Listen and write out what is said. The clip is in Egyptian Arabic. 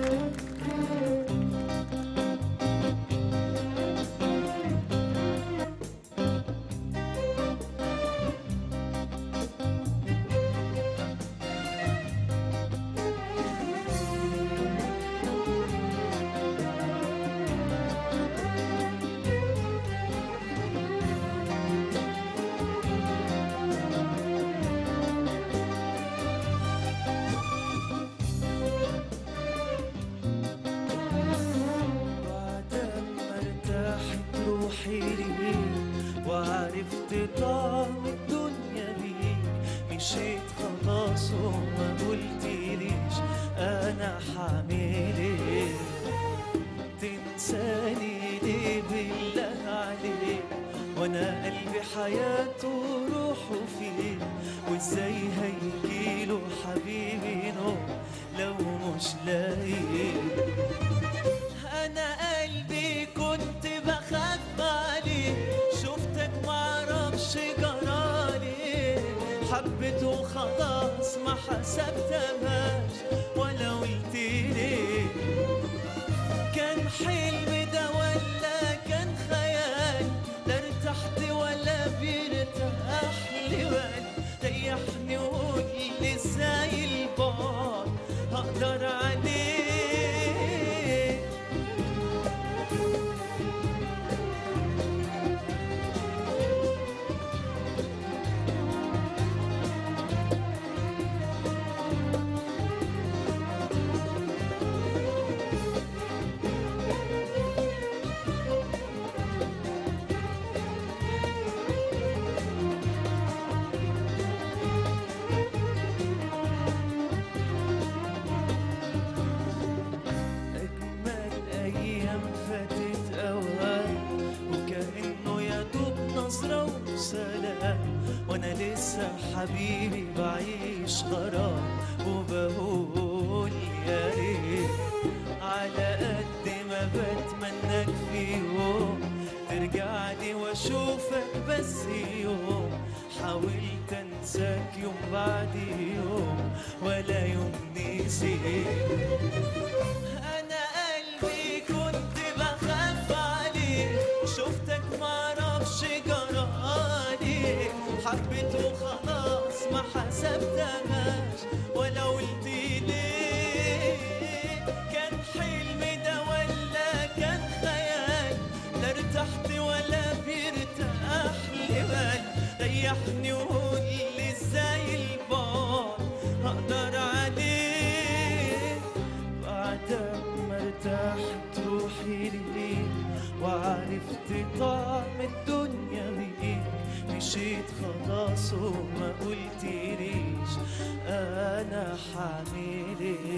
بعد ما ارتاحت روحي ليك وعرفت طعم الدنيا بيك مشيت خلاص وما قلتليش انا حامل ايه تنساني ليه بالله عليك وانا قلبي حياته وروحه فيه وازاي هيجيله حبيبي نوم لو مش لاقيه انا قلبي كنت بخاف عليه شفتك معرفش جرالي حبيته خلاص ما حسبتهاش ولا قلت ليه كان حلم ده ولا كان خيال لا ارتحت ولا بيرتاح لي بالي ريحني وقول لي ازاي البعد هقدر عليه أجمل أيام فاتت أوام وكأنه يا دوب نظرة وسلام وأنا لسه حبيبي بعيش غرام وبقول يا ريت على قد ما بتمناك في يوم ترجع لي واشوفك بس يوم حاولت انساك يوم بعد يوم ولا يوم نسيت انا قلبي كنت بخاف عليك شفتك معرفش جرالي حبيته خلاص ما حسبتهاش ولا قلت ليه كان حلم ده ولا كان خيال لا ارتحت ولا بيرتاح لي بالي ريحني وقول لي ازاي البعد هقدر عليه بعد ما ارتحت روحي ليك وعرفت طعم الدنيا بيك مشيت خلاص وما قلتليش انا حامل ايه